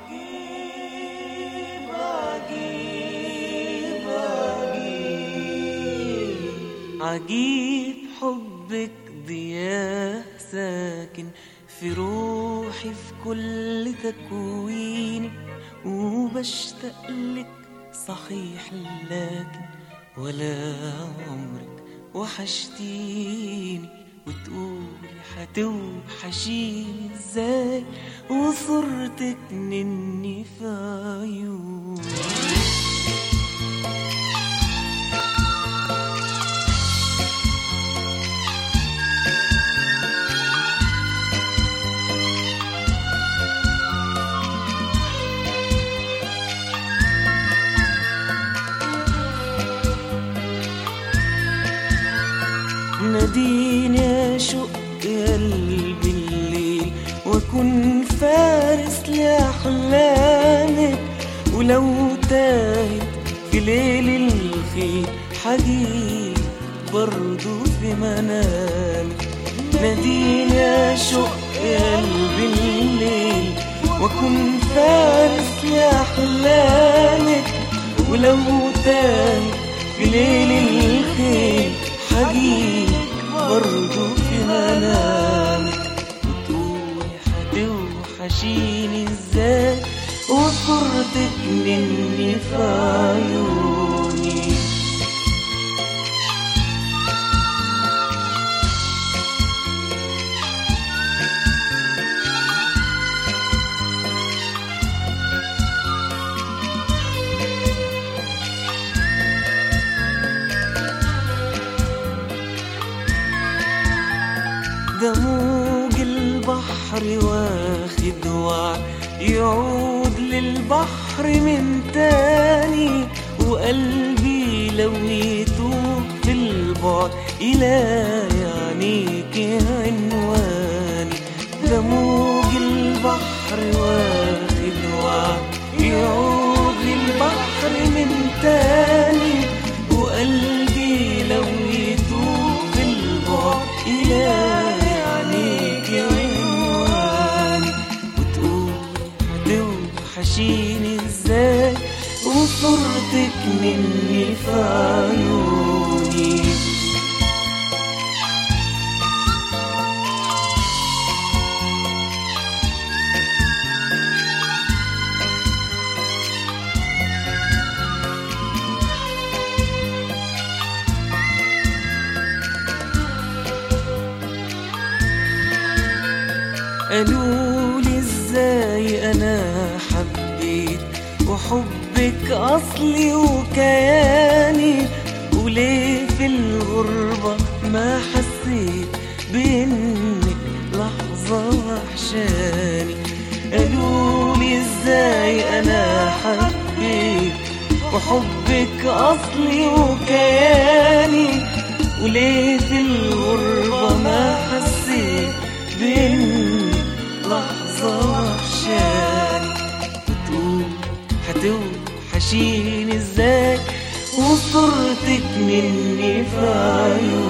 عجيب عجيب عجيب عجيب حبك ضياء ساكن في روحي في كل تكويني وبشتاق لك صحيح لكن ولا عمرك وحشتيني وتقولي هتوحشيني ازاي وصورتك مني في عيوني ناديني اشق قلبي الليل واكون فارس لاحلامك ولو تاهت في ليل الخير حجيب برضو في منامك ناديني اشق قلبي الليل واكون فارس لاحلامك ولو تاهت في ليل الخير حجيب برضو في منامك وتقولي هتوحشيني ازاي وصورتك مني في عيوني ده موج البحر واخد وعد يعود للبحر من تاني وقلبي لو يتوه في البعد إلى عينيك عنواني ده موج البحر واخد وعد يعود للبحر من تاني وقلبي لو يتوه في البعد إلى عينيك عنواني وتقولي هتوحشيني ازاي وصورتك مني في عيوني قالولي ازاي انا حبيت وحبك اصلي وكياني وليه في الغربة ما حسيت بانك لحظة وحشاني قالولي ازاي انا حبيت وحبك اصلي وكياني وليه في الغربة ما حسيت بانك لحظة وحشاني وتقول هتوحشيني ازاي وصورتك مني في عيوني